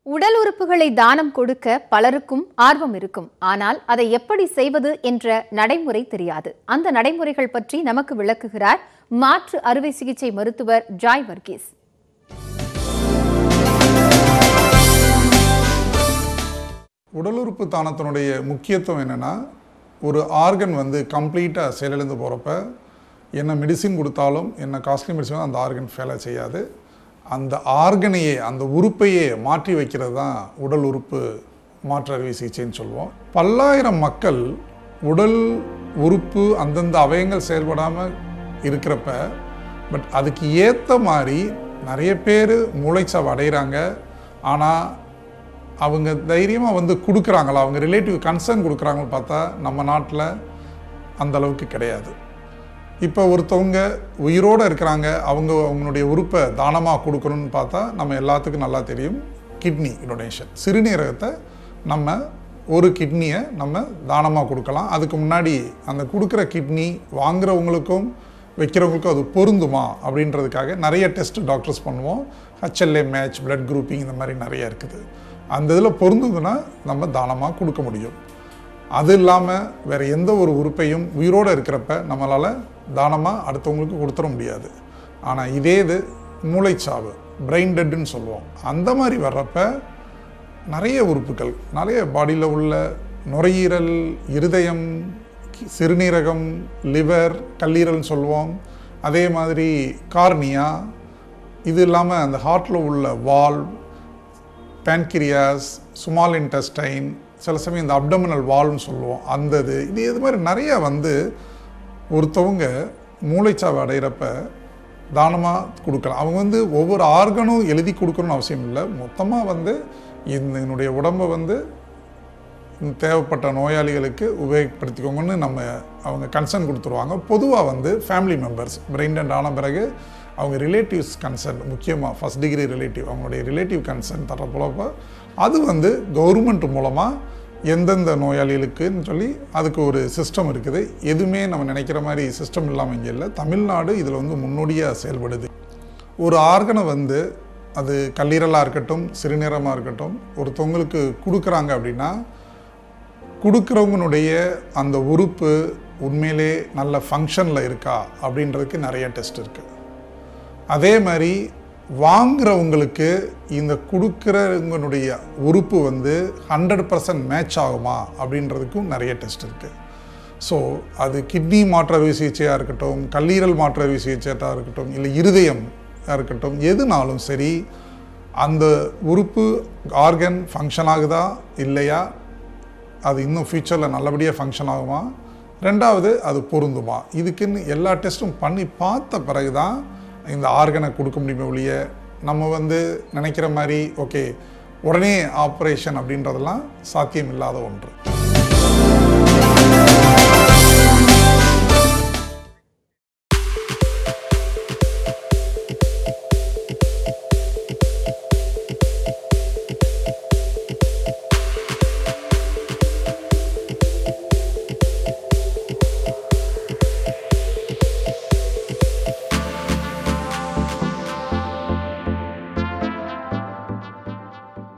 உடல் உறுப்புகளை தானம் கொடுக்க பலருக்கும் ஆர்வம் இருக்கும் ஆனால் அதை எப்படி செய்வது என்ற நடைமுறை தெரியாது அந்த நடைமுறைகள் பற்றி நமக்கு விளக்குகிறார் மாற்று அறுவை சிகிச்சை மருத்துவர் ஜாய் வர்கீஸ் உடல் உறுப்பு தானத்தினுடைய முக்கியத்துவம் என்னென்னா ஒரு ஆர்கன் வந்து கம்ப்ளீட்டாக செயலிழந்து போகிறப்ப என்ன மெடிசின் கொடுத்தாலும் என்ன காஸ்ட்லி மெடிசன் அந்த ஆர்கன் ஃபெயிலாக செய்யாது அந்த ஆர்கனையே அந்த உறுப்பையே மாற்றி வைக்கிறது தான் உடல் உறுப்பு மாற்று அறுவை சிகிச்சைன்னு சொல்லுவோம் பல்லாயிரம் மக்கள் உடல் உறுப்பு அந்தந்த அவயங்கள் செயல்படாமல் இருக்கிறப்ப பட் அதுக்கு ஏற்ற மாதிரி நிறைய பேர் மூளைச்சாவு அடைகிறாங்க ஆனால் அவங்க தைரியமாக வந்து கொடுக்குறாங்களா அவங்க ரிலேட்டிவ் கன்சர்ன் கொடுக்குறாங்கன்னு பார்த்தா நம்ம நாட்டில் அந்த அளவுக்கு கிடையாது இப்போ ஒருத்தவங்க உயிரோடு இருக்கிறாங்க அவங்க அவங்களுடைய உறுப்பை தானமாக கொடுக்கணும்னு பார்த்தா நம்ம எல்லாத்துக்கும் நல்லா தெரியும் கிட்னி டொனேஷன் சிறுநீரகத்தை நம்ம ஒரு கிட்னியை நம்ம தானமாக கொடுக்கலாம் அதுக்கு முன்னாடி அந்த கொடுக்குற கிட்னி வாங்குறவங்களுக்கும் வைக்கிறவங்களுக்கும் அது பொருந்துமா அப்படின்றதுக்காக நிறைய டெஸ்ட் டாக்டர்ஸ் பண்ணுவோம் ஹச்எல்ஏ மேட்ச் பிளட் குரூப்பிங் இந்த மாதிரி நிறைய இருக்குது அந்த இதில் பொருந்துதுன்னா நம்ம தானமாக கொடுக்க முடியும் அது இல்லாமல் வேறு எந்த ஒரு உறுப்பையும் உயிரோடு இருக்கிறப்ப நம்மளால் தானமாக அடுத்தவங்களுக்கு கொடுத்துட முடியாது ஆனால் இதே இது மூளைச்சாவு பிரெயின் டெட்டுன்னு சொல்லுவோம் அந்த மாதிரி வர்றப்ப நிறைய உறுப்புகள் நிறைய பாடியில் உள்ள நுரையீரல் இருதயம் சிறுநீரகம் லிவர் கல்லீரல்னு சொல்லுவோம் அதே மாதிரி கார்னியா இது இல்லாமல் அந்த ஹார்ட்டில் உள்ள வால்வ் பேன்கிரியாஸ் சுமால் இன்டெஸ்டைன் சில சமயம் இந்த அப்டமினல் வால்வ்னு சொல்லுவோம் அந்த இது இது இது மாதிரி நிறைய வந்து ஒருத்தவங்க மூளைச்சாவு அடைகிறப்ப தானமாக கொடுக்கலாம் அவங்க வந்து ஒவ்வொரு ஆர்கனும் எழுதி கொடுக்கணும்னு அவசியம் இல்லை மொத்தமாக வந்து இந்த என்னுடைய உடம்பை வந்து தேவைப்பட்ட நோயாளிகளுக்கு உபயோகப்படுத்திக்கோங்கன்னு நம்ம அவங்க கன்சர்ன் கொடுத்துருவாங்க பொதுவாக வந்து ஃபேமிலி மெம்பர்ஸ் பிரெயின் டெண்ட் ஆன பிறகு அவங்க ரிலேட்டிவ்ஸ் கன்சர்ன் முக்கியமாக ஃபஸ்ட் டிகிரி ரிலேட்டிவ் அவங்களுடைய ரிலேட்டிவ் கன்சர்ன் தரப்போலப்போ அது வந்து கவர்மெண்ட் மூலமாக எந்தெந்த நோயாளிகளுக்குன்னு சொல்லி அதுக்கு ஒரு சிஸ்டம் இருக்குது எதுவுமே நம்ம நினைக்கிற மாதிரி சிஸ்டம் இல்லாமல் இங்கே இல்லை தமிழ்நாடு இதில் வந்து முன்னோடியாக செயல்படுது ஒரு ஆர்கனை வந்து அது கல்லீரலாக இருக்கட்டும் சிறுநீரமாக இருக்கட்டும் ஒருத்தவங்களுக்கு கொடுக்குறாங்க அப்படின்னா கொடுக்குறவங்களுடைய அந்த உறுப்பு உண்மையிலே நல்ல ஃபங்க்ஷனில் இருக்கா அப்படின்றதுக்கு நிறைய டெஸ்ட் இருக்குது அதே மாதிரி வாங்குறவங்களுக்கு இந்த கொடுக்குறவங்களுடைய உறுப்பு வந்து ஹண்ட்ரட் பர்சன்ட் மேட்ச் ஆகுமா அப்படின்றதுக்கும் நிறைய டெஸ்ட் இருக்குது ஸோ அது கிட்னி மாற்று அறுவை சிகிச்சையாக இருக்கட்டும் கல்லீரல் மாற்று அறுவை சிகிச்சையாக இருக்கட்டும் இல்லை இருதயம் இருக்கட்டும் எதுனாலும் சரி அந்த உறுப்பு ஆர்கன் ஃபங்க்ஷன் ஆகுதா இல்லையா அது இன்னும் ஃப்யூச்சரில் நல்லபடியாக ஃபங்க்ஷன் ஆகுமா ரெண்டாவது அது பொருந்துமா இதுக்குன்னு எல்லா டெஸ்ட்டும் பண்ணி பார்த்த பிறகு தான் இந்த ஆர்கனை கொடுக்க முடியுமே ஒழிய நம்ம வந்து நினைக்கிற மாதிரி ஓகே உடனே ஆப்ரேஷன் அப்படின்றதெல்லாம் சாத்தியம் இல்லாத ஒன்று